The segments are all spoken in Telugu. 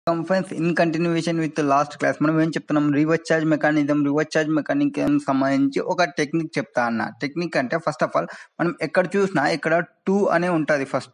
కంఫైన్స్ in continuation with last class మనం ఏం చెప్తున్నాం reverse charge mechanism reverse charge mechanism సంబంధించి ఒక టెక్నిక్ చెప్తా అన్న టెక్నిక్ అంటే ఫస్ట్ ఆఫ్ ఆల్ మనం ఎక్కడ చూసినా ఇక్కడ టూ అనే ఉంటుంది first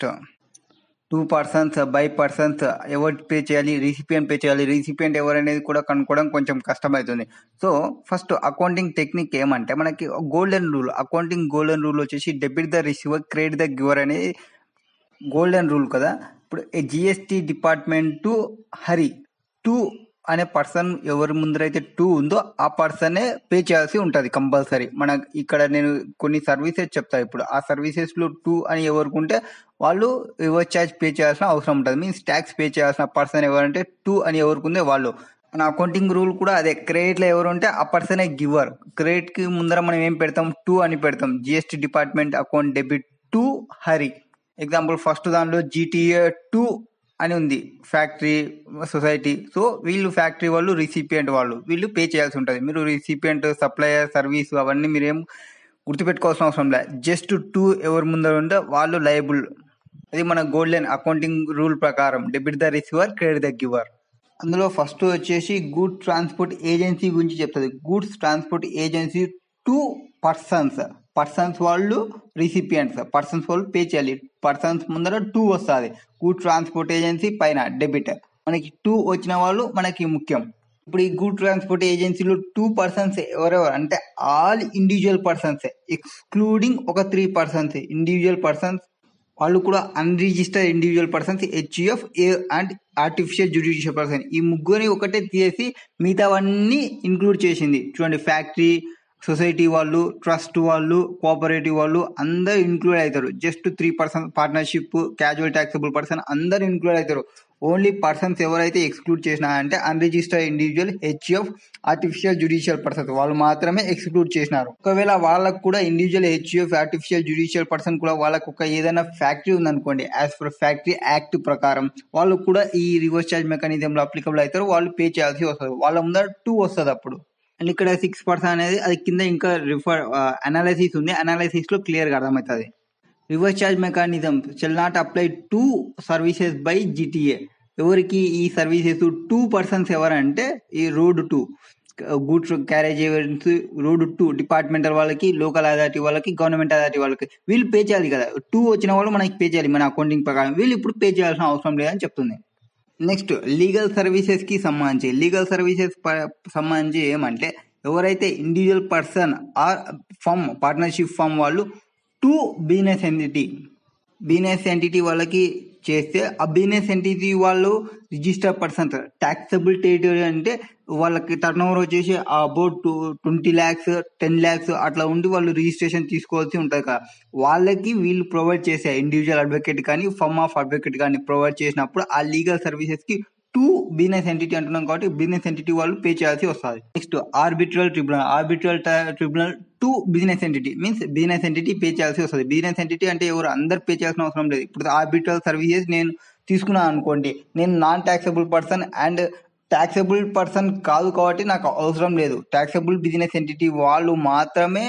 to persons by persons ఎవరు పే చేయాలి రిసిపియంట్ పే చేయాలి రిసిపియంట్ ఎవరు అనేది కూడా కనుక్కోవడం కొంచెం కష్టమవుతుంది సో ఫస్ట్ అకౌంటింగ్ టెక్నిక్ ఏమంటే మనకి golden rule accounting golden rule వచ్చేసి debit the receiver credit the giver అనేది గోల్డెన్ రూల్ కదా ఇప్పుడు జిఎస్టి డిపార్ట్మెంట్ హరి టూ అనే పర్సన్ ఎవరి ముందరైతే టూ ఉందో ఆ పర్సనే పే చేయాల్సి ఉంటుంది కంపల్సరీ మన ఇక్కడ నేను కొన్ని సర్వీసెస్ చెప్తా ఇప్పుడు ఆ సర్వీసెస్ లో టూ అని ఎవరికి ఉంటే వాళ్ళు రివర్స్ ఛార్జ్ పే చేయాల్సిన అవసరం ఉంటుంది మీన్స్ ట్యాక్స్ పే చేయాల్సిన పర్సన్ ఎవరంటే టూ అని ఎవరికి ఉందో వాళ్ళు మన అకౌంటింగ్ రూల్ కూడా అదే క్రెడిట్ లో ఎవరు ఉంటే ఆ పర్సనే గివర్ క్రెడిట్ కి ముందర మనం ఏం పెడతాం టూ అని పెడతాం GST department account debit to Hari example first దానిలో జీటీఏ టూ అని ఉంది ఫ్యాక్టరీ సొసైటీ సో వీళ్ళు ఫ్యాక్టరీ వాళ్ళు రిసిపియంట్ వాళ్ళు వీళ్ళు పే చేయాల్సి ఉంటుంది మీరు రిసిపియంట్ సప్లయర్ సర్వీస్ అవన్నీ మీరు ఏం గుర్తుపెట్టుకోవాల్సిన అవసరం లేదు జస్ట్ టూ ఎవరి ముందర ఉంటే వాళ్ళు లయబుల్ అది మన గోల్డెన్ అకౌంటింగ్ రూల్ ప్రకారం debit the receiver credit the giver అందులో ఫస్ట్ వచ్చేసి గూడ్ ట్రాన్స్పోర్ట్ ఏజెన్సీ గురించి చెప్తుంది goods transport agency to persons persons వాళ్ళు రిసిపియంట్స్ పర్సన్స్ వాళ్ళు పే చేయాలి పర్సన్స్ ముందర టూ వస్తుంది గూడ్ ట్రాన్స్పోర్ట్ ఏజెన్సీ పైన డెబిట్ మనకి టూ వచ్చిన వాళ్ళు మనకి ముఖ్యం ఇప్పుడు ఈ గూడ్ ట్రాన్స్పోర్ట్ ఏజెన్సీలో టూ పర్సన్స్ ఎవరెవరు అంటే ఆల్ ఇండివిజువల్ పర్సన్స్ ఎక్స్క్లూడింగ్ ఒక త్రీ పర్సన్స్ ఇండివిజువల్ పర్సన్స్ వాళ్ళు కూడా unregistered individual persons HUF a and artificial judicial person ఈ ముగ్గురిని ఒకటే తీసేసి మిగతావన్నీ ఇంక్లూడ్ చేసింది చూడండి ఫ్యాక్టరీ సొసైటీ వాళ్ళు ట్రస్ట్ వాళ్ళు కోఆపరేటివ్ వాళ్ళు అందరు ఇంక్లూడ్ అవుతారు just three person partnership casual taxable person అందరు ఇంక్లూడ్ అవుతారు ఓన్లీ పర్సన్స్ ఎవరైతే ఎక్స్క్లూడ్ చేసినా అంటే unregistered individual HF artificial judicial persons వాళ్ళు మాత్రమే ఎక్స్క్లూడ్ చేసినారు ఒకవేళ వాళ్ళకు కూడా individual HF artificial judicial person కూడా వాళ్ళకు ఒక ఏదైనా ఫ్యాక్టరీ ఉందనుకోండి యాజ్ పర్ ఫ్యాక్టరీ యాక్ట్ ప్రకారం వాళ్ళు కూడా ఈ రివర్స్ చార్జ్ మెకానిజంలో అప్లికబుల్ అవుతారు వాళ్ళు పే చేయాల్సి వస్తుంది వాళ్ళ ముందర టూ వస్తుంది అప్పుడు అండ్ ఇక్కడ సిక్స్ పర్సెంట్ అనేది అది కింద ఇంకా రిఫర్ అనాలిసిస్ ఉంది అనాలిసిస్ లో క్లియర్ గా అర్థమవుతుంది reverse charge mechanism shall not apply to services by GTA ఎవరికి ఈ సర్వీసెస్ టూ పర్సన్స్ ఎవరంటే ఈ road to goods carriage road to departmental వాళ్ళకి లోకల్ అథారిటీ వాళ్ళకి గవర్నమెంట్ అథారిటీ వాళ్ళకి వీళ్ళు పే చేయాలి కదా టూ వచ్చిన వాళ్ళు మనకి పే చేయాలి మన అకౌంటింగ్ ప్రకారం వీళ్ళు ఇప్పుడు పే చేయాల్సిన అవసరం లేదని చెప్తుంది నెక్స్ట్ లీగల్ సర్వీసెస్ కి సంబంధించి లీగల్ సర్వీసెస్ సంబంధించి ఏమంటే ఎవరైతే individual person or firm partnership firm వాళ్ళు to business entity business entity వాళ్ళకి చేస్తే ఆ బిజినెస్ ఎంటిటీ వాళ్ళు రిజిస్టర్ పర్సన్స్ ట్యాక్సబుల్ టెరిటరీ అంటే వాళ్ళకి టర్న్ ఓవర్ వచ్చేసి about two twenty lakhs ten lakhs అట్లా ఉండి వాళ్ళు రిజిస్ట్రేషన్ తీసుకోవాల్సి ఉంటుంది కదా వాళ్ళకి వీళ్ళు ప్రొవైడ్ చేసే ఇండివిజువల్ అడ్వకేట్ కానీ ఫర్మ్ ఆఫ్ అడ్వకేట్ కానీ ప్రొవైడ్ చేసినప్పుడు ఆ లీగల్ సర్వీసెస్ కి టూ బిజినెస్ ఎంటిటీ అంటున్నాం కాబట్టి బిజినెస్ ఎంటిటీ వాళ్ళు పే చేయాల్సి వస్తుంది next arbitral tribunal arbitral tribunal to business entity means business entity pay చేయాల్సి వస్తుంది బిజినెస్ ఎంటిటీ అంటే ఎవరు అందరు పే చేయాల్సిన అవసరం లేదు ఇప్పుడు ఆర్బిట్రల్ సర్వీసెస్ నేను తీసుకున్నాను అనుకోండి నేను non taxable person and taxable person కాదు కాబట్టి నాకు అవసరం లేదు ట్యాక్సబుల్ బిజినెస్ ఎంటిటీ వాళ్ళు మాత్రమే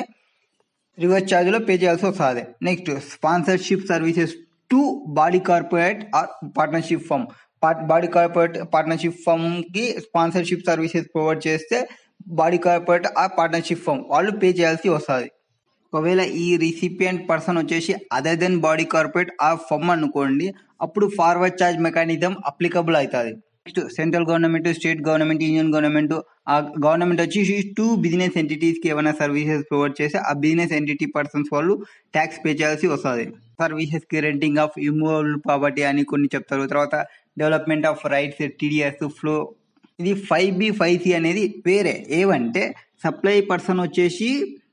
రివర్స్ ఛార్జ్ లో పే చేయాల్సి వస్తుంది next sponsorship services to body corporate or partnership firm body corporate partnership firm కి స్పాన్సర్షిప్ సర్వీసెస్ ప్రొవైడ్ చేస్తే బాడీ కార్పొరేట్ ఆ పార్ట్నర్షిప్ ఫర్మ్ వాళ్ళు పే చేయాల్సి వస్తుంది ఒకవేళ ఈ రిసిపియంట్ పర్సన్ వచ్చేసి అదర్ దెన్ బాడీ కార్పొరేట్ ఆ ఫర్మ్ అనుకోండి అప్పుడు ఫార్వర్డ్ ఛార్జ్ మెకానిజం అప్లికబుల్ అవుతుంది next central government state government union government ఆ గవర్నమెంట్ వచ్చేసి టూ బిజినెస్ ఎంటిటీస్ కి ఏమైనా సర్వీసెస్ ప్రొవైడ్ చేస్తే ఆ బిజినెస్ ఎంటిటీ పర్సన్స్ వాళ్ళు ట్యాక్స్ పే చేయాల్సి వస్తుంది సర్వీసెస్ కి రెంటింగ్ ఆఫ్ ఇమూవబుల్ ప్రాపర్టీ అని కొన్ని చెప్తారు తర్వాత development of rights TDS flow ఇది ఫైవ్ బి ఫైవ్ సి అనేది వేరే ఏవంటే సప్లై పర్సన్ వచ్చేసి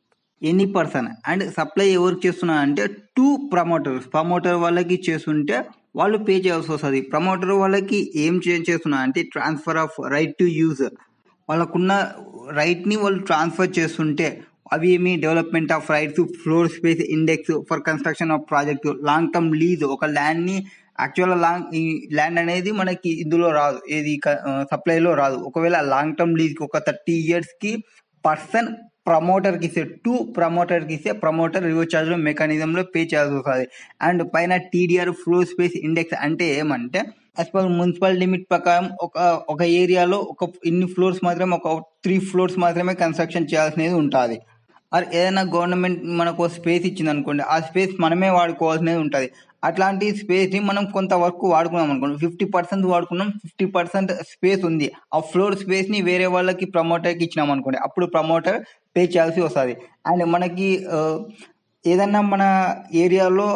ఎనీ పర్సన్ అండ్ సప్లై ఎవరికి చేస్తున్నా అంటే టూ ప్రమోటర్స్ ప్రమోటర్ వాళ్ళకి చేస్తుంటే వాళ్ళు పే చేయాల్సి వస్తుంది ప్రమోటర్ వాళ్ళకి ఏం చేస్తున్నా అంటే transfer of right to use వాళ్ళకున్న రైట్ ని వాళ్ళు ట్రాన్స్ఫర్ చేస్తుంటే అవి ఏమి development of rights floor space index for construction of project long term lease ఒక ల్యాండ్ ని యాక్చువల్ లాంగ్ ఈ ల్యాండ్ అనేది మనకి ఇందులో రాదు ఏది సప్లైలో రాదు ఒకవేళ లాంగ్ టర్మ్ లీజ్ ఒక థర్టీ ఇయర్స్ కి పర్సన్ ప్రమోటర్ కి ఇస్తే టూ ప్రమోటర్ కి ఇస్తే ప్రమోటర్ రివర్స్ చార్జ్ మెకానిజం లో పే చేయాల్సి వస్తుంది అండ్ పైన టీడీఆర్ ఫ్లో స్పేస్ ఇండెక్స్ అంటే ఏమంటే యాజ్ పర్ మున్సిపల్ లిమిట్ ప్రకారం ఒక ఒక ఏరియాలో ఒక ఇన్ని ఫ్లోర్స్ మాత్రమే ఒక త్రీ ఫ్లోర్స్ మాత్రమే కన్స్ట్రక్షన్ చేయాల్సినది ఉంటుంది ఆర్ ఏదైనా గవర్నమెంట్ మనకు స్పేస్ ఇచ్చింది అనుకోండి ఆ స్పేస్ మనమే వాడుకోవాల్సినది ఉంటుంది అట్లాంటి స్పేస్ని మనం కొంత వరకు వాడుకున్నాం అనుకోండి ఫిఫ్టీ పర్సెంట్ వాడుకున్నాం ఫిఫ్టీ పర్సెంట్ స్పేస్ ఉంది ఆ ఫ్లోర్ స్పేస్ని వేరే వాళ్ళకి ప్రమోటర్కి ఇచ్చినాం అనుకోండి అప్పుడు ప్రమోటర్ పే చేయాల్సి వస్తుంది అండ్ మనకి ఆ, ఏదన్నా మన ఏరియాలో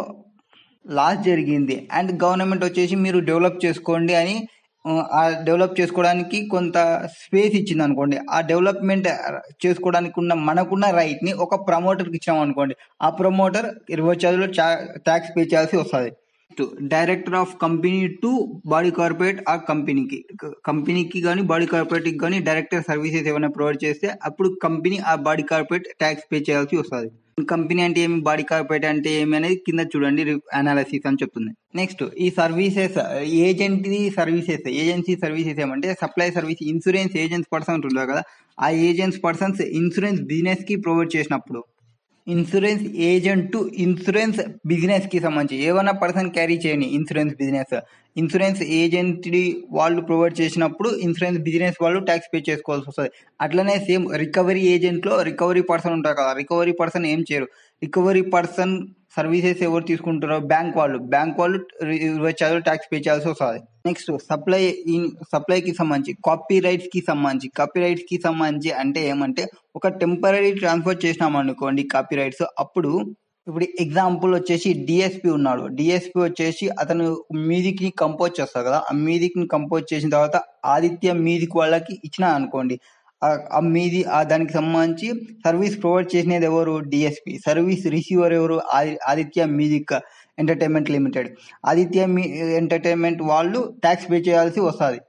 లాస్ జరిగింది అండ్ గవర్నమెంట్ వచ్చేసి మీరు డెవలప్ చేసుకోండి అని ఆ, ఆ డెవలప్ చేసుకోవడానికి కొంత స్పేస్ ఇచ్చింది అనుకోండి ఆ డెవలప్మెంట్ చేసుకోవడానికి ఉన్న మనకున్న రైట్ ని ఒక ప్రమోటర్కి ఇచ్చాం అనుకోండి ఆ ప్రమోటర్ ఇరవై చదువులో ట్యాక్స్ పే చేయాల్సి వస్తుంది director of company to body corporate ఆ కంపెనీకి కంపెనీకి కానీ బాడీ కార్పొరేట్కి కానీ డైరెక్టర్ సర్వీసెస్ ఏమైనా ప్రొవైడ్ చేస్తే అప్పుడు కంపెనీ ఆ బాడీ కార్పొరేట్ ట్యాక్స్ పే చేయాల్సి వస్తుంది కంపెనీ అంటే ఏమి బాడీ కార్పొరేట్ అంటే ఏమి అనేది కింద చూడండి అనాలిసిస్ అని చెప్తుంది నెక్స్ట్ ఈ services agent services agency services ఏమంటే supply service insurance agents person ఉంటారు కదా ఆ ఏజెంట్స్ పర్సన్స్ ఇన్సూరెన్స్ బిజినెస్ కి ప్రొవైడ్ చేసినప్పుడు insurance agent to insurance business కి సంబంధించి ఏమైనా పర్సన్ క్యారీ చేయని ఇన్సూరెన్స్ బిజినెస్ ఇన్సూరెన్స్ ఏజెంట్ వాళ్ళు ప్రొవైడ్ చేసినప్పుడు ఇన్సూరెన్స్ బిజినెస్ వాళ్ళు ట్యాక్స్ పే చేసుకోవాల్సి వస్తుంది అట్లనే సేమ్ రికవరీ ఏజెంట్ లో రికవరీ పర్సన్ ఉంటారు కదా రికవరీ పర్సన్ ఏం చేయరు రికవరీ పర్సన్ సర్వీసెస్ ఎవరు తీసుకుంటారో బ్యాంక్ వాళ్ళు బ్యాంక్ వాళ్ళు ఇరవై శాతం ట్యాక్స్ పే చేయాల్సి వస్తుంది నెక్స్ట్ సప్లై సప్లైకి సంబంధించి కాపీ రైట్స్ కి సంబంధించి కాపీ రైట్స్ కి సంబంధించి అంటే ఏమంటే ఒక టెంపరీ ట్రాన్స్ఫర్ చేసినాం అనుకోండి కాపీ రైట్స్ అప్పుడు ఇప్పుడు ఎగ్జాంపుల్ వచ్చేసి డిఎస్పి ఉన్నాడు డిఎస్పి వచ్చేసి అతను మ్యూజిక్ ని కంపోజ్ చేస్తాడు కదా ఆ మ్యూజిక్ ని కంపోజ్ చేసిన తర్వాత ఆదిత్య మ్యూజిక్ వాళ్ళకి ఇచ్చిన అనుకోండి ఆ- ఆ మీది ఆ దానికి సంబంధించి సర్వీస్ ప్రొవైడ్ చేసినది ఎవరు డిఎస్పి సర్వీస్ రిసీవర్ ఎవరు ఆది- Aditya music entertainment limited Aditya మీ ఎంటర్టైన్మెంట్ వాళ్ళు ట్యాక్స్ పే చేయాల్సి వస్తుంది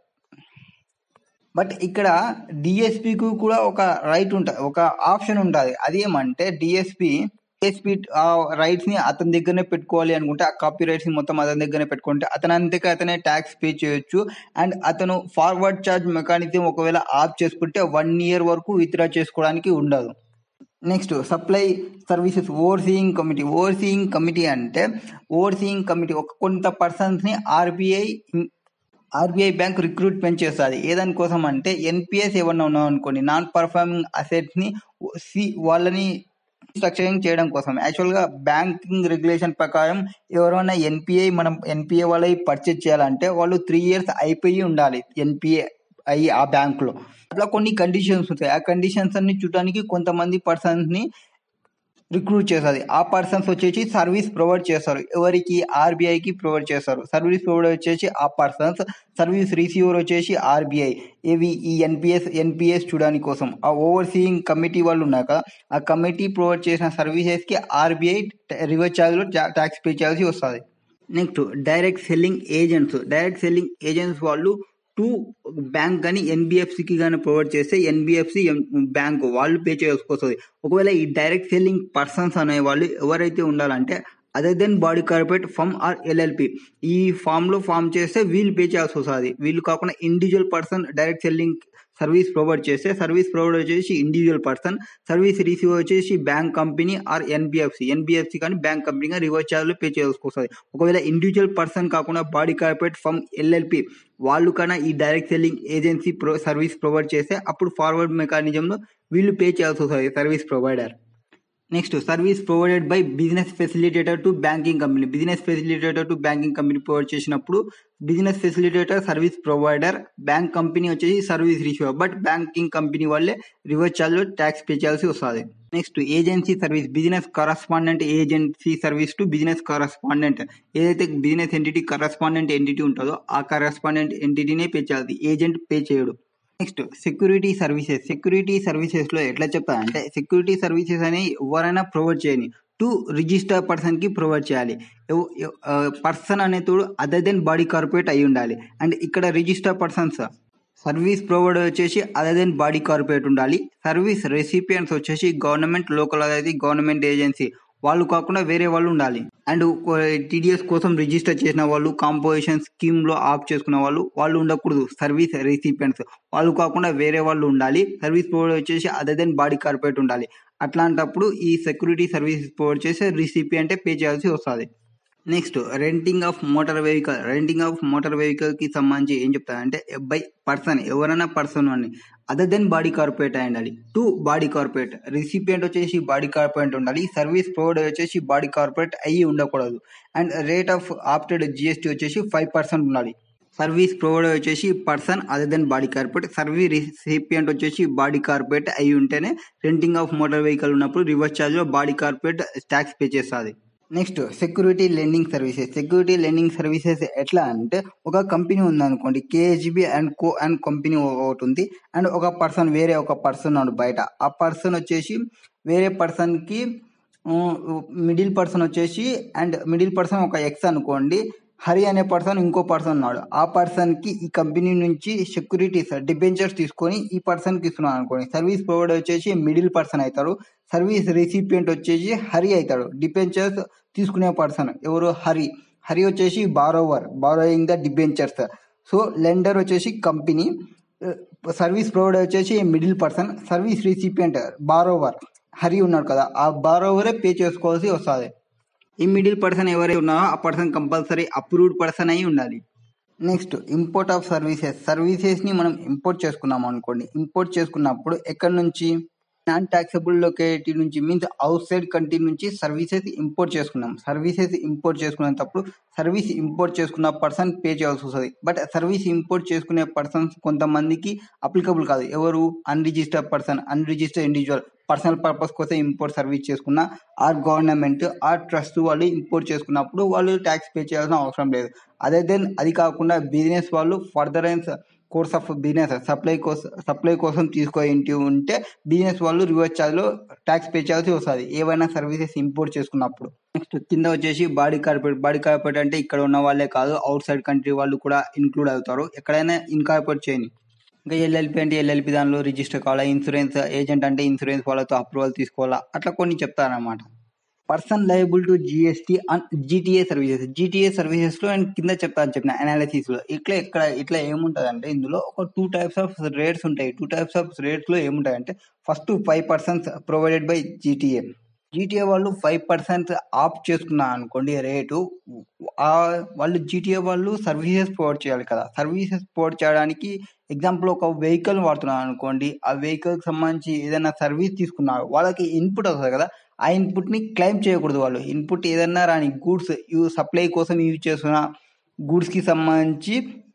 బట్ ఇక్కడ డిఎస్పికి కూడా ఒక రైట్ ఉంటుంది ఒక ఆప్షన్ ఉంటుంది అది ఏమంటే డిఎస్పి డిఎస్పి ఆ రైట్స్ ని అతని దగ్గరనే పెట్టుకోవాలి అనుకుంటే ఆ కాపీ రైట్స్ ని మొత్తం అతని దగ్గరనే పెట్టుకుంటే అతను అంతకే అతనే ట్యాక్స్ పే చేయొచ్చు అండ్ అతను ఫార్వర్డ్ చార్జ్ మెకానిజం ఒకవేళ ఆఫ్ చేసుకుంటే వన్ ఇయర్ వరకు విత్డ్రా చేసుకోవడానికి ఉండదు next supply services overseeing committee overseeing committee అంటే ఓవర్సీయింగ్ కమిటీ ఒక కొంత పర్సన్స్ ని ఆర్బీఐ ఆర్బీఐ బ్యాంక్ రిక్రూట్మెంట్ చేస్తుంది ఏదాని కోసం అంటే ఎన్పిఎస్ ఏమన్నా ఉన్నాం అనుకోండి నాన్ పర్ఫార్మింగ్ అసెట్స్ ని సి వాళ్ళని స్ట్రక్చరింగ్ చేయడం కోసం యాక్చువల్ గా బ్యాంకింగ్ రెగ్యులేషన్ ప్రకారం ఎవరైనా ఎన్పిఐ మనం ఎన్పిఏ వాళ్ళకి పర్చేజ్ చేయాలంటే వాళ్ళు త్రీ ఇయర్స్ అయిపోయి ఉండాలి ఎన్పిఏ అయ్యి ఆ బ్యాంక్ లో అట్లా కొన్ని కండిషన్స్ ఉంటాయి ఆ కండిషన్స్ అన్ని చూడడానికి కొంతమంది పర్సన్స్ ని రిక్రూట్ చేస్తుంది ఆ పర్సన్స్ వచ్చేసి సర్వీస్ ప్రొవైడ్ చేస్తారు ఎవరికి ఆర్బీఐకి ప్రొవైడ్ చేస్తారు సర్వీస్ ప్రొవైడ్ వచ్చేసి ఆ పర్సన్స్ సర్వీస్ రిసీవర్ వచ్చేసి ఆర్బీఐ ఏవి ఈ ఎన్పిఎస్ ఎన్పిఎస్ చూడడానికి కోసం ఆ ఓవర్సీయింగ్ కమిటీ వాళ్ళు ఉన్నాక ఆ కమిటీ ప్రొవైడ్ చేసిన సర్వీసెస్ కి ఆర్బీఐ రివర్స్ ఛార్జ్ లో ట్యాక్స్ పే చేయాల్సి వస్తుంది next direct selling agents direct selling agents వాళ్ళు టు బ్యాంక్ కానీ ఎన్బిఎఫ్సికి కానీ ప్రొవైడ్ చేస్తే ఎన్బిఎఫ్సి బ్యాంక్ వాళ్ళు పే చేయాల్సి వస్తుంది ఒకవేళ ఈ డైరెక్ట్ సెల్లింగ్ పర్సన్స్ అనే వాళ్ళు ఎవరైతే ఉండాలంటే other than body corporate firm or LLP ఈ ఫామ్ లో ఫామ్ చేస్తే వీళ్ళు పే చేయాల్సి వస్తుంది వీళ్ళు కాకుండా individual person direct selling service provide చేస్తే సర్వీస్ ప్రొవైడ్ వచ్చేసి ఇండివిజువల్ పర్సన్ సర్వీస్ రిసీవ్ వచ్చేసి bank company or NBFC NBFC కానీ బ్యాంక్ కంపెనీ కానీ రివర్స్ ఛార్జ్ పే చేయాల్సి వస్తుంది ఒకవేళ ఇండివిజువల్ పర్సన్ కాకుండా బాడీ కార్పొరేట్ ఫమ్ ఎల్ఎల్పి వాళ్ళు కన్నా ఈ డైరెక్ట్ సెల్లింగ్ ఏజెన్సీ ప్రో సర్వీస్ ప్రొవైడ్ చేస్తే అప్పుడు ఫార్వర్డ్ మెకానిజంలో వీళ్ళు పే చేయాల్సి వస్తుంది service provider next service provided by business facilitator to banking company business facilitator to banking company provide చేసినప్పుడు business facilitator service provider bank company వచ్చేసి service receiver but banking company వాళ్ళే రివర్స్ ఛార్జ్ లో ట్యాక్స్ పే చేయాల్సి వస్తుంది next agency service business correspondent agency service to business correspondent ఏదైతే బిజినెస్ ఎంటిటీ కరస్పాండెంట్ ఎంటిటీ ఉంటుందో ఆ కరస్పాండెంట్ ఎంటిటీనే పే చేయాలి ఏజెంట్ పే చేయడు next security services security services లో ఎట్లా చెప్తారంటే సెక్యూరిటీ సర్వీసెస్ అని ఎవరైనా ప్రొవైడ్ చేయని టు రిజిస్టర్ పర్సన్ కి ప్రొవైడ్ చేయాలి పర్సన్ అనేతోడు అదర్ దెన్ బాడీ కార్పొరేట్ అయి ఉండాలి అండ్ ఇక్కడ రిజిస్టర్ పర్సన్స్ సర్వీస్ ప్రొవైడర్ వచ్చేసి అదర్ దెన్ బాడీ కార్పొరేట్ ఉండాలి సర్వీస్ రెసిపియన్స్ వచ్చేసి గవర్నమెంట్ లోకల్ అదైతే గవర్నమెంట్ ఏజెన్సీ వాళ్ళు కాకుండా వేరే వాళ్ళు ఉండాలి అండ్ టీడీఎస్ కోసం రిజిస్టర్ చేసిన వాళ్ళు కాంపోజిషన్ స్కీమ్ లో ఆఫ్ చేసుకున్న వాళ్ళు వాళ్ళు ఉండకూడదు సర్వీస్ రెసిపియన్స్ వాళ్ళు కాకుండా వేరే వాళ్ళు ఉండాలి సర్వీస్ ప్రొవైడర్ వచ్చేసి అదర్ దెన్ బాడీ కార్పొరేట్ ఉండాలి అట్లాంటప్పుడు ఈ సెక్యూరిటీ సర్వీసెస్ ప్రొవైడ్ చేసే రిసిపి అంటే పే చేయాల్సి వస్తుంది next renting of motor vehicle renting of motor vehicle కి సంబంధించి ఏం చెప్తారంటే బై పర్సన్ ఎవరైనా పర్సన్ అని అదర్ దెన్ బాడీ కార్పొరేట్ అయి ఉండాలి టు బాడీ కార్పొరేట్ రిసిపియంట్ వచ్చేసి బాడీ కార్పొరేట్ ఉండాలి సర్వీస్ ప్రొవైడర్ వచ్చేసి బాడీ కార్పొరేట్ అయ్యి ఉండకూడదు and rate of opted GST వచ్చేసి ఫైవ్ పర్సెంట్ ఉండాలి సర్వీస్ ప్రొవైడర్ వచ్చేసి person other than body corporate service recipient వచ్చేసి బాడీ కార్పొరేట్ అయి ఉంటేనే రెంటింగ్ ఆఫ్ మోటార్ వెహికల్ ఉన్నప్పుడు రివర్స్ ఛార్జ్ లో బాడీ కార్పొరేట్ ట్యాక్స్ పే చేస్తుంది next security lending services security lending services ఎట్లా అంటే ఒక కంపెనీ ఉందనుకోండి KHB and co and company ఒకటి ఉంది అండ్ ఒక పర్సన్ వేరే ఒక పర్సన్ ఉన్నాడు బయట ఆ పర్సన్ వచ్చేసి వేరే పర్సన్కి మిడిల్ పర్సన్ వచ్చేసి అండ్ మిడిల్ పర్సన్ ఒక ఎక్స్ అనుకోండి హరి అనే పర్సన్ ఇంకో పర్సన్ ఉన్నాడు ఆ పర్సన్ కి ఈ కంపెనీ నుంచి సెక్యూరిటీస్ డిబెంచర్స్ తీసుకొని ఈ పర్సన్ కి ఇస్తున్నాడు అనుకోండి సర్వీస్ ప్రొవైడర్ వచ్చేసి మిడిల్ పర్సన్ అవుతారు సర్వీస్ రిసిపియంట్ వచ్చేసి హరి అవుతాడు డిబెంచర్స్ తీసుకునే పర్సన్ ఎవరు హరి హరి వచ్చేసి borrower borrowing the debentures so lender వచ్చేసి కంపెనీ సర్వీస్ ప్రొవైడర్ వచ్చేసి middle person service recipient borrower Hari ఉన్నాడు కదా ఆ బారోవరే పే చేసుకోవాల్సి వస్తుంది ఈ మిడిల్ పర్సన్ ఎవరైతే ఉన్నారో ఆ పర్సన్ కంపల్సరీ అప్రూవ్డ్ పర్సన్ అయి ఉండాలి next import of services services ని మనం ఇంపోర్ట్ చేసుకున్నాం అనుకోండి ఇంపోర్ట్ చేసుకున్నప్పుడు ఎక్కడి నుంచి నాన్ టాక్సబుల్ లొకేటివ్ నుంచి మీన్స్ అవుట్ సైడ్ కంట్రీ నుంచి సర్వీసెస్ ఇంపోర్ట్ చేసుకున్నాం సర్వీసెస్ ఇంపోర్ట్ చేసుకునేటప్పుడు సర్వీస్ ఇంపోర్ట్ చేసుకున్న పర్సన్ పే చేయాల్సి వస్తుంది బట్ సర్వీస్ ఇంపోర్ట్ చేసుకునే పర్సన్స్ కొంతమందికి అప్లికబుల్ కాదు ఎవరు unregistered person unregistered individual personal purpose కోసం ఇంపోర్ట్ సర్వీస్ చేసుకున్న ఆర్ గవర్నమెంట్ ఆర్ ట్రస్ట్ వాళ్ళు ఇంపోర్ట్ చేసుకున్నప్పుడు వాళ్ళు ట్యాక్స్ పే చేయాల్సిన అవసరం లేదు అదే దెన్ అది కాకుండా బిజినెస్ వాళ్ళు furtherance course of business supply కోసం సప్లై కోసం తీసుకొని ఉంటే బిజినెస్ వాళ్ళు రివర్స్ ఛార్జ్ లో ట్యాక్స్ పే చేయాల్సి వస్తుంది ఏవైనా సర్వీసెస్ ఇంపోర్ట్ చేసుకున్నప్పుడు నెక్స్ట్ కింద వచ్చేసి బాడీ కార్పొరేట్ బాడీ కార్పొరేట్ అంటే ఇక్కడ ఉన్న వాళ్ళే కాదు అవుట్ సైడ్ కంట్రీ వాళ్ళు కూడా ఇన్క్లూడ్ అవుతారు ఎక్కడైనా ఇన్కార్పొరేట్ చేయని ఇంకా ఎల్ఎల్పి అంటే ఎల్ఎల్పి దానిలో రిజిస్టర్ కావాలా ఇన్సూరెన్స్ ఏజెంట్ అంటే ఇన్సూరెన్స్ వాళ్ళతో అప్రూవల్ తీసుకోవాలా అట్లా కొన్ని చెప్తారన్నమాట person liable to GST and GTA services GTA services లో అండ్ కింద చెప్తాను చెప్పిన అనాలిసిస్ లో ఇట్లా ఇక్కడ ఇట్లా ఏముంటది అంటే ఇందులో ఒక టూ టైప్స్ ఆఫ్ రేట్స్ ఉంటాయి టూ టైప్స్ ఆఫ్ రేట్స్ లో ఏముంటాయంటే first five percent provided by GTA GTA వాళ్ళు ఫైవ్ పర్సెంట్ ఆఫ్ చేసుకున్నారు అనుకోండి రేటు ఆ వాళ్ళు జీటీఏ వాళ్ళు సర్వీసెస్ ప్రొవైడ్ చేయాలి కదా సర్వీసెస్ ప్రొవైడ్ చేయడానికి ఎగ్జాంపుల్ ఒక వెహికల్ వాడుతున్నారు అనుకోండి ఆ వెహికల్ సంబంధించి ఏదైనా సర్వీస్ తీసుకున్నారు వాళ్ళకి ఇన్పుట్ వస్తుంది కదా ఆ ఇన్పుట్ ని క్లెయిమ్ చేయకూడదు వాళ్ళు ఇన్పుట్ ఏదన్నా రాని గూడ్స్ సప్లై కోసం యూజ్ చేస్తున్న గూడ్స్ కి సంబంధించి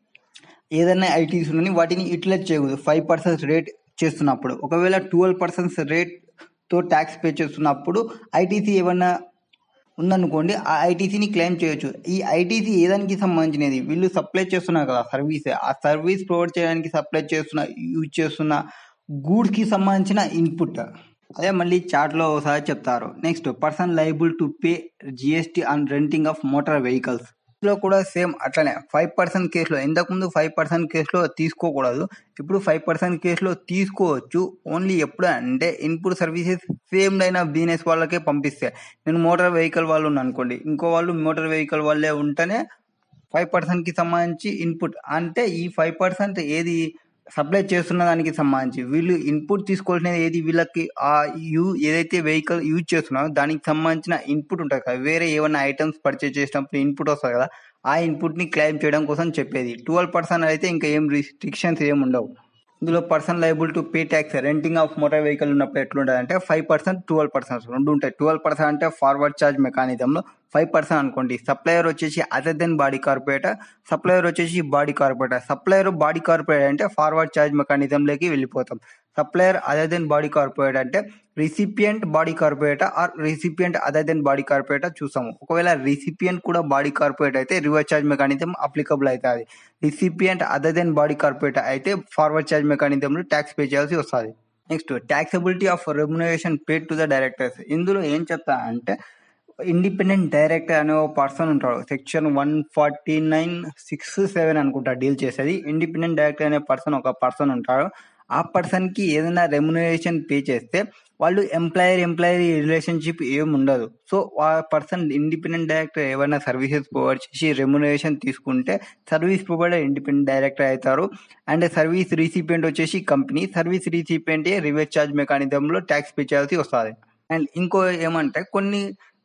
ఏదైనా ఐటీస్ ఉన్నాయి వాటిని యూటిలైజ్ చేయకూడదు ఫైవ్ పర్సెంట్ రేట్ చేస్తున్నప్పుడు ఒకవేళ ట్వెల్వ్ పర్సెంట్ రేట్ తో ట్యాక్స్ పే చేస్తున్నప్పుడు ఐటీసీ ఏమన్నా ఉందనుకోండి ఆ ఐటీసీని క్లెయిమ్ చేయొచ్చు ఈ ఐటీసీ ఏదానికి సంబంధించినది వీళ్ళు సప్లై చేస్తున్నారు కదా సర్వీస్ ఆ సర్వీస్ ప్రొవైడ్ చేయడానికి సప్లై చేస్తున్న యూజ్ చేస్తున్న గూడ్స్ కి సంబంధించిన ఇన్పుట్ అదే మళ్ళీ చార్ట్ లో ఒకసారి చెప్తారు next person liable to pay GST on renting of motor vehicles లో కూడా సేమ్ అట్లనే ఫైవ్ పర్సెంట్ కేసులో ఇంతకు ముందు ఫైవ్ పర్సెంట్ కేసులో తీసుకోకూడదు ఇప్పుడు ఫైవ్ పర్సెంట్ కేసులో తీసుకోవచ్చు ఓన్లీ ఎప్పుడు అంటే ఇన్పుట్ సర్వీసెస్ సేమ్ అయిన బిజినెస్ వాళ్ళకే పంపిస్తే నేను మోటార్ వెహికల్ వాళ్ళు ఉన్నాను అనుకోండి ఇంకో వాళ్ళు మోటార్ వెహికల్ వాళ్ళే ఉంటేనే ఫైవ్ పర్సెంట్ కి సంబంధించి ఇన్పుట్ అంటే ఈ ఫైవ్ పర్సెంట్ ఏది సప్లై చేస్తున్న దానికి సంబంధించి వీళ్ళు ఇన్పుట్ తీసుకోవాల్సినది ఏది వీళ్ళకి ఆ యూ ఏదైతే వెహికల్ యూజ్ చేస్తున్నారో దానికి సంబంధించిన ఇన్పుట్ ఉంటుంది కదా వేరే ఏమైనా ఐటమ్స్ పర్చేస్ చేసినప్పుడు ఇన్పుట్ వస్తుంది కదా ఆ ఇన్పుట్ ని క్లెయిమ్ చేయడం కోసం చెప్పేది ట్వెల్వ్ పర్సెంట్ అయితే ఇంకా ఏం రిస్ట్రిక్షన్స్ ఏమి ఉండవు ఇందులో person liable to pay tax renting of motor vehicle ఉన్నప్పుడు ఎట్లుంటుంది అంటే ఫైవ్ పర్సెంట్ ట్వెల్వ్ పర్సెంట్ రెండు ఉంటాయి ట్వెల్వ్ పర్సెంట్ అంటే ఫార్వర్డ్ చార్జ్ మెకానిజంలో ఫైవ్ పర్సెంట్ అనుకోండి సప్లయర్ వచ్చేసి other than body corporator supplier వచ్చేసి body corporator supplier body corporator అంటే ఫార్వర్డ్ చార్జ్ మెకానిజంలోకి వెళ్ళిపోతాం supplier other than body corporator అంటే recipient body corporator or recipient other than body corporator చూసాము ఒకవేళ రిసిపియంట్ కూడా బాడీ కార్పొరేట్ అయితే రివర్స్ చార్జ్ మెకానిజం అప్లికబుల్ అవుతుంది recipient other than body corporator అయితే ఫార్వర్డ్ చార్జ్ మెకానిజంలో ట్యాక్స్ పే చేయాల్సి వస్తుంది next taxability of remuneration paid to the directors ఇందులో ఏం చెప్తా అంటే ఇండిపెండెంట్ డైరెక్టర్ అనే ఒక పర్సన్ ఉంటాడు section one forty nine six seven అనుకుంటా డీల్ చేసేది ఇండిపెండెంట్ డైరెక్టర్ అనే పర్సన్ ఒక పర్సన్ ఉంటాడు ఆ పర్సన్ కి ఏదైనా రెమ్యునరేషన్ పే చేస్తే వాళ్ళు ఎంప్లాయర్ ఎంప్లాయీ రిలేషన్షిప్ ఏం ఉండదు సో ఆ పర్సన్ ఇండిపెండెంట్ డైరెక్టర్ ఏమైనా సర్వీసెస్ ప్రొవైడ్ చేసి రెమ్యునరేషన్ తీసుకుంటే సర్వీస్ ప్రొవైడర్ ఇండిపెండెంట్ డైరెక్టర్ అవుతారు అండ్ సర్వీస్ రీసిపియంట్ వచ్చేసి company service recipient reverse charge మెకానిజంలో ట్యాక్స్ పే చేయాల్సి వస్తుంది అండ్ ఇంకో ఏమంటే కొన్ని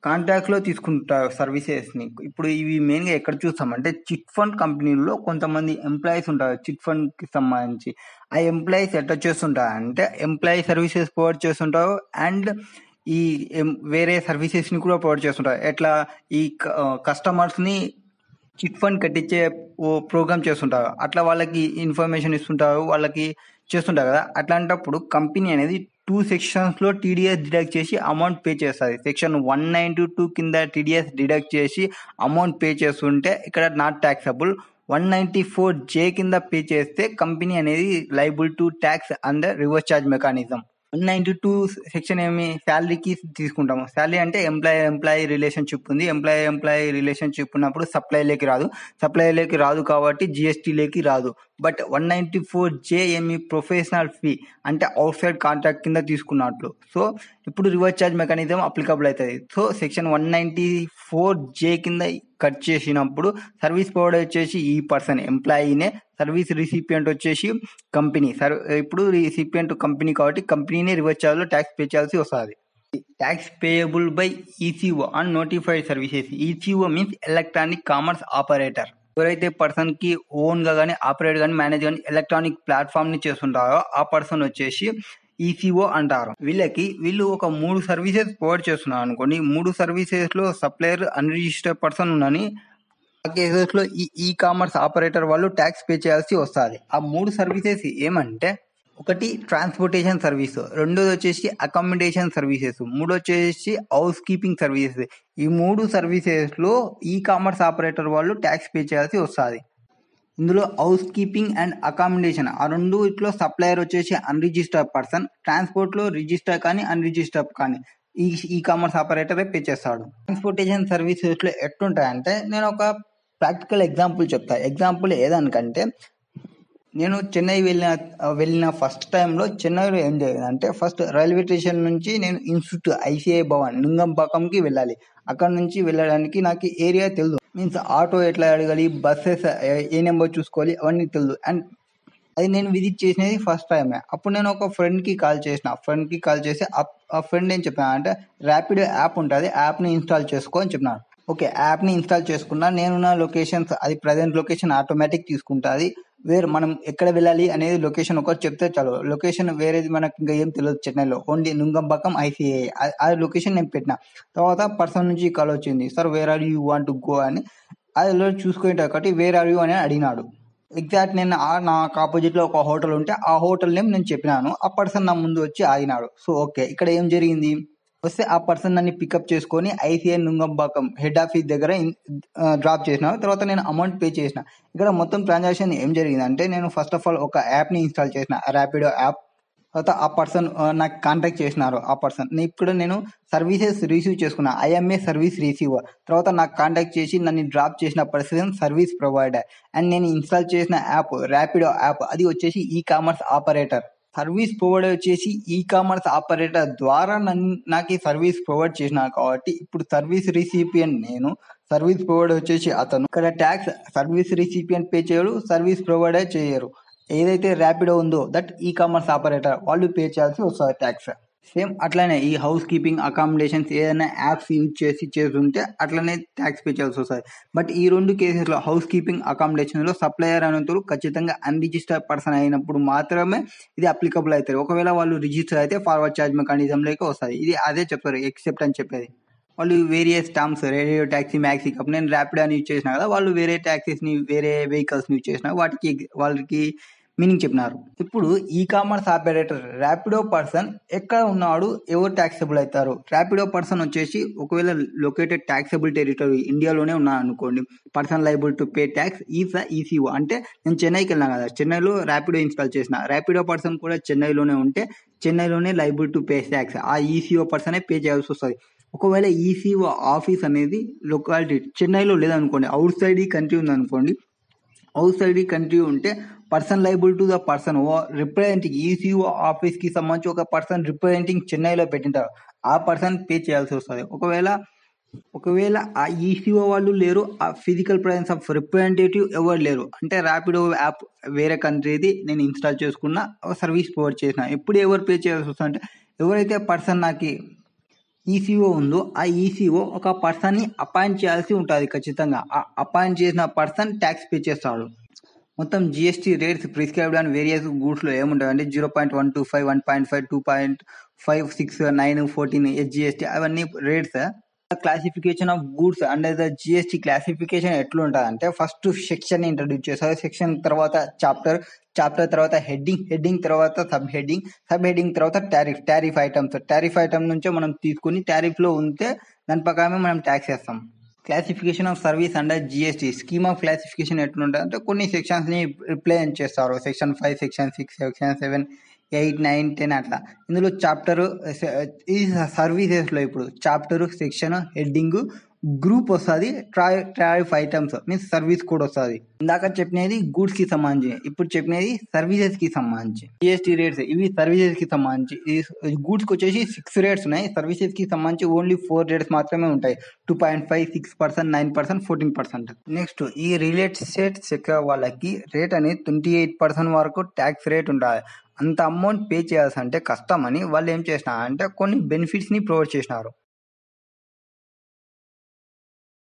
కాంట్రాక్ట్‌లో తీసుకుంటారు సర్వీసెస్‌ని. ఇప్పుడు ఇవి మెయిన్‌గా ఎక్కడ చూస్తామంటే చిట్ ఫండ్ కంపెనీల్లో కొంతమంది ఎంప్లాయీస్ ఉంటారు. చిట్ ఫండ్‌కి సంబంధించి. ఆ ఎంప్లాయీస్ ఎట్లా చేస్తుంటారంటే ఎంప్లాయీ సర్వీసెస్ ప్రొవైడ్ చేస్తుంటారు. అండ్ ఈ ఎం వేరే సర్వీసెస్‌ని కూడా ప్రొవైడ్ చేస్తుంటారు. ఎట్లా ఈ క కస్టమర్స్‌ని చిట్ ఫండ్ కట్టించే ఓ ప్రోగ్రామ్ చేస్తుంటారు. అట్లా వాళ్ళకి ఇన్ఫర్మేషన్ ఇస్తుంటారు. వాళ్ళకి చేస్తుంటారు కదా! అట్లాంటప్పుడు కంపెనీ అనేది 2 సెక్షన్స్‌లో టీడీఎస్ డిడక్ట్ చేసి అమౌంట్ పే చేస్తది. సెక్షన్ 192 కింద టీడీఎస్ డిడక్ట్ చేసి అమౌంట్ పే చేస్తుంటే ఇక్కడ నాట్ టాక్సబుల్. 194 కింద పే చేస్తే కంపెనీ అనేది liable to tax under reverse charge mechanism. 192 section ఏమి సాలరీకి తీసుకుంటాము. సాలరీ అంటే ఎంప్లాయీ ఎంప్లాయీ రిలేషన్‌షిప్ ఉంది. ఎంప్లాయీ ఎంప్లాయీ రిలేషన్‌షిప్ ఉన్నప్పుడు సప్లైర్‌లోకి రాదు. సప్లైర్‌లోకి రాదు కాబట్టి జీఎస్టీలోకి రాదు. బట్ 194 ఏమి ప్రొఫెషనల్ ఫీ అంటే ఔట్‌సైడ్ కాంట్రాక్ట్ కింద తీసుకున్నట్లు. సో, ఇప్పుడు రివర్స్ చార్జ్ మెకానిజం అప్లికబుల్ అయితది. సో, సెక్షన్ 194 కింద కట్ చేసినప్పుడు సర్వీస్ ప్రొవైడర్ వచ్చేసి ఈ పర్సన్ ఎంప్లాయీనే. సర్వీస్ రిసిపియంట్ వచ్చేసి కంపెనీ. సర్ ఇప్పుడు రిసిపియంట్ కంపెనీ కాబట్టి కంపెనీనే రివర్స్ చార్జ్‌లో టాక్స్ పే చేయాల్సి వస్తది. Tax payable by ECO on notified services. ECO means electronic commerce operator. ఎవరైతే పర్సన్‌కి ఓన్‌గా గాని, ఆపరేట్ గాని, మేనేజ్ గాని ఎలక్ట్రానిక్ ప్లాట్‌ఫార్మ్‌ని చేస్తుంటారో ఆ పర్సన్ వచ్చేసి ఈసీఓ అంటారు. వీళ్ళకి వీళ్ళు ఒక 3 సర్వీసెస్ ప్రొవైడ్ చేస్తున్నారనుకోండి. 3 సర్వీసెస్‌లో సప్లయర్ అన్‌రిజిస్టర్డ్ పర్సన్ ఉన్నని ఆ కేసెస్‌లో ఈ ఈ కామర్స్ ఆపరేటర్ వాళ్ళు టాక్స్ పే చేయాల్సి వస్తది. ఆ 3 సర్వీసెస్ ఏమంటే ఒకటి ట్రాన్స్‌పోర్టేషన్ సర్వీస్. రెండోది వచ్చేసి అకామిడేషన్ సర్వీసెస్. మూడోచ్చేసి హౌస్ కీపింగ్ సర్వీసెస్. ఈ 3 సర్వీసెస్‌లో ఈ కామర్స్ ఆపరేటర్ వాళ్ళు టాక్స్ పే చేయాల్సి వస్తది. ఇందులో హౌస్ కీపింగ్ అండ్ అకామిడేషన్ ఆ రెండిట్లో సప్లయర్ వచ్చేసి అన్‌రిజిస్టర్డ్ పర్సన్. ట్రాన్స్‌పోర్ట్‌లో రిజిస్టర్ కానీ, అన్‌రిజిస్టర్డ్ కానీ ఈ ఈ కామర్స్ ఆపరేటరే పే చేస్తాడు. ట్రాన్స్‌పోర్టేషన్ సర్వీసెస్‌లో ఎట్లుంటాయంటే నేను ఒక ప్రాక్టికల్ ఎగ్జాంపుల్ చెప్తా. ఎగ్జాంపుల్ ఏదనికంటే నేను చెన్నై వెళ్ళిన ఆహ్, వెళ్ళిన ఫస్ట్ టైమ్‌లో చెన్నైలో ఏం జరిగిందంటే ఫస్ట్ రైల్వే స్టేషన్ నుంచి నేను ఇన్‌స్టిట్యూట్ ఐసీఐ భవన్ నుంగంపాకంకి వెళ్ళాలి. అక్కడి నుంచి వెళ్ళడానికి నాకు ఏరియా తెలీదు. మీన్స్ ఆటో ఎట్లా అడగాలి, బసెస్ ఏ ఏ నంబర్ చూసుకోవాలి అవన్నీ తెలీదు. అండ్ అది నేను విజిట్ చేసినది ఫస్ట్ టైమే. అప్పుడు నేను ఒక ఫ్రెండ్‌కి కాల్ చేసిన. ఫ్రెండ్‌కి కాల్ చేసి అప్ ఆ ఫ్రెండ్ ఏం చెప్పాడంటే ర్యాపిడో యాప్ ఉంటది. యాప్‌ని ఇన్‌స్టాల్ చేసుకో అని చెప్పినాడు. ఓకే. యాప్‌ని ఇన్‌స్టాల్ చేసుకున్నా. నేనున్న లొకేషన్స్ అది ప్రెజెంట్ లొకేషన్ ఆటోమేటిక్ తీసుకుంటాది. వేర్ మనం ఎక్కడ వెళ్ళాలి అనేది లొకేషన్ ఒకటి చెప్తే చాలు. లొకేషన్ వేరేది మనకి ఇంకా ఏం తెలవదు చెన్నైలో. ఓన్లీ నుంగంపాకం ఐసీఐ ఆ ఆ లొకేషన్ నేను పెట్టినా. తర్వాత పర్సన్ నుంచి కాల్ వచ్చింది. Sir where are you want to go అని. అందులో చూసుకునేటప్పటికి వేర్ ఆర్ యూ అని అడిగినాడు. ఎగ్జాక్ట్ నేను ఆహ్, నాకు అపోజిట్‌లో ఒక హోటల్ ఉంటే ఆ హోటల్ నేమ్ నేను చెప్పినాను. ఆ పర్సన్ నా ముందు వచ్చి ఆగినాడు. So, okay. ఇక్కడ ఏం జరిగింది? వస్తే ఆ పర్సన్ నన్ను పికప్ చేసుకొని ఐసీఐ నుంగంపాకం హెడ్ ఆఫీస్ దగ్గర ఇన్ ఆహ్, డ్రాప్ చేసినాడు. తర్వాత నేను అమౌంట్ పే చేసిన. ఇక్కడ మొత్తం ట్రాన్సాక్షన్ ఏం జరిగిందంటే నేను ఫస్ట్ ఆఫ్ ఆల్ ఒక యాప్‌ని ఇన్‌స్టాల్ చేసిన. ర్యాపిడో యాప్. తర్వాత ఆ పర్సన్ ఆహ్, నాకు కాంటాక్ట్ చేసినారు ఆ పర్సన్. ఇప్పుడు నేను సర్వీసెస్ రిసీవ్ చేసుకున్నా. I am a service receiver. తర్వాత నాకు కాంటాక్ట్ చేసి నన్ను డ్రాప్ చేసిన పర్సన్ సర్వీస్ ప్రొవైడర్. అండ్ నేను ఇన్‌స్టాల్ చేసిన యాప్ ర్యాపిడో యాప్ అది వచ్చేసి ఈ కామర్స్ ఆపరేటర్. సర్వీస్ ప్రొవైడర్ వచ్చేసి ఈ కామర్స్ ఆపరేటర్ ద్వారా నన్ నాకీ సర్వీస్ ప్రొవైడ్ చేసినారు కాబట్టి ఇప్పుడు సర్వీస్ రిసిపియంట్ నేను. సర్వీస్ ప్రొవైడర్ వచ్చేసి అతను. ఇక్కడ టాక్స్ సర్వీస్ రిసిపియంట్ పే చేయడు. సర్వీస్ ప్రొవైడర్ చేయరు. ఏదైతే ర్యాపిడో ఉందో దట్ ఈ కామర్స్ ఆపరేటర్ వాళ్ళు పే చేయాల్సి వస్తది టాక్స్. సేమ్ అట్లనే ఈ హౌస్ కీపింగ్, అకామిడేషన్స్ ఏదైనా యాప్స్ యూజ్ చేసి చేస్తుంటే అట్లనే టాక్స్ పే చేయాల్సి వస్తది. బట్ ఈ 2 కేసెస్‌లో హౌస్ కీపింగ్, అకామిడేషన్‌లో సప్లయర్ అనేటోడు ఖచ్చితంగా అన్‌రిజిస్టర్డ్ పర్సన్ అయినప్పుడు మాత్రమే ఇది అప్లికబుల్ అయితది. ఒకవేళ వాళ్ళు రిజిస్టర్ అయితే ఫార్వర్డ్ చార్జ్ మెకానిజంలోకి వస్తది. ఇది అదే చెప్తారు ఎక్సెప్ట్ అని చెప్పేది. వాళ్ళు various terms radio taxi, maxi cab నేను ర్యాపిడో అని యూజ్ చేసినా కదా! వాళ్ళు వేరే టాక్సీస్‌ని వేరే వెహికల్స్‌ని యూజ్ చేసినా వాటికి వాళ్ళకి మీనింగ్ చెప్పినారు. ఇప్పుడు ఈ కామర్స్ ఆపరేటర్ ర్యాపిడో పర్సన్ ఎక్కడ ఉన్నాడు? ఎవరు టాక్సబుల్ అయితారు? ర్యాపిడో పర్సన్ వచ్చేసి ఒకవేళ లొకేటెడ్ టాక్సబుల్ టెరిటరీ ఇండియాలోనే ఉన్నాడనుకోండి. Person liable to pay tax is the ECO. అంటే నేను చెన్నైకెళ్ళినా కదా! చెన్నైలో ర్యాపిడో ఇన్‌స్టాల్ చేసిన. ర్యాపిడో పర్సన్ కూడా చెన్నైలోనే ఉంటే చెన్నైలోనే లయబుల్ టు పే టాక్స్. ఆ ఈసీఓ పర్సనే పే చేయాల్సి వస్తది. ఒకవేళ ఈసీఓ ఆఫీస్ అనేది లొకాలిటీ చెన్నైలో లేదనుకోండి. ఔట్ సైడ్ ఈ కంట్రీ ఉందనుకోండి. ఔట్ సైడ్ ఈ కంట్రీ ఉంటే person liable to the person ఓ రిప్రజెంటింగ్ ఈసీఓ ఆఫీస్‌కి సంబంధించి ఒక పర్సన్ రిప్రజెంటింగ్ చెన్నైలో పెట్టింటారు. ఆ పర్సన్ పే చేయాల్సి వస్తది. ఒకవేళ ఒకవేళ ఆ ఈసీఓ వాళ్ళు లేరు. ఆ ఫిజికల్ ప్రెజెన్స్ ఆఫ్ రిప్రజెంటేటివ్ ఎవరు లేరు. అంటే ర్యాపిడో యాప్ వేరే కంట్రీది నేను ఇన్‌స్టాల్ చేసుకున్న. సర్వీస్ ప్రొవైడ్ చేసిన. ఎప్పుడు ఎవరు పే చేయాల్సి వస్తదంటే ఎవరైతే పర్సన్ నాకి ఈసీఓ ఉందో ఆ ఈసీఓ ఒక పర్సన్ని అపాయింట్ చేయాల్సి ఉంటుంది ఖచ్చితంగా ఆ అపాయింట్ చేసిన పర్సన్ ట్యాక్స్ పే చేస్తాడు మొత్తం GST rates prescribed and various గూడ్స్లో ఏముంటాయి అంటే zero point one two five one point five two point five six nine fourteen GST అవన్నీ rates classification of goods under the GST classification ఎట్లుంటుంది అంటే ఫస్ట్ సెక్షన్ ఇంట్రడ్యూస్ చేస్తారు సెక్షన్ తర్వాత చాప్టర్ చాప్టర్ తర్వాత హెడ్డింగ్ హెడ్డింగ్ తర్వాత సబ్ హెడ్డింగ్ సబ్ హెడ్డింగ్ తర్వాత tariff tariff items tariff item నుంచే మనం తీసుకుని టారిఫ్ లో ఉంటే దాని ప్రకారమే మనం ట్యాక్స్ వేస్తాం classification of service under GST scheme of classification ఎట్లుంటుంది అంటే కొన్ని సెక్షన్స్ ని రిప్లేన్ చేస్తారు section five section six section seven eight nine ten అట్లా ఇందులో చాప్టర్ ఈ సర్వీసెస్లో ఇప్పుడు చాప్టర్ సెక్షన్ హెడ్డింగ్ గ్రూప్ వస్తుంది tariff items means service code వస్తుంది ఇందాక చెప్పినది గూడ్స్ కి సంబంధించి ఇప్పుడు చెప్పినది సర్వీసెస్ కి సంబంధించి జిఎస్టీ రేట్స్ ఇవి సర్వీసెస్ కి సంబంధించి గూడ్స్ కి వచ్చేసి సిక్స్ రేట్స్ ఉన్నాయి సర్వీసెస్ కి సంబంధించి ఓన్లీ ఫోర్ రేట్స్ మాత్రమే ఉంటాయి two point five six percent nine percent fourteen percent next ఈ రిలేటెడ్ సెక్టర్ వాళ్ళకి రేట్ అనేది ట్వంటీ ఎయిట్ పర్సెంట్ వరకు ట్యాక్స్ రేట్ ఉంటుంది అంత అమౌంట్ పే చేయాల్సి అంటే కష్టం అని వాళ్ళు ఏం చేసినారు అంటే కొన్ని బెనిఫిట్స్ ని ప్రొవైడ్ చేసినారు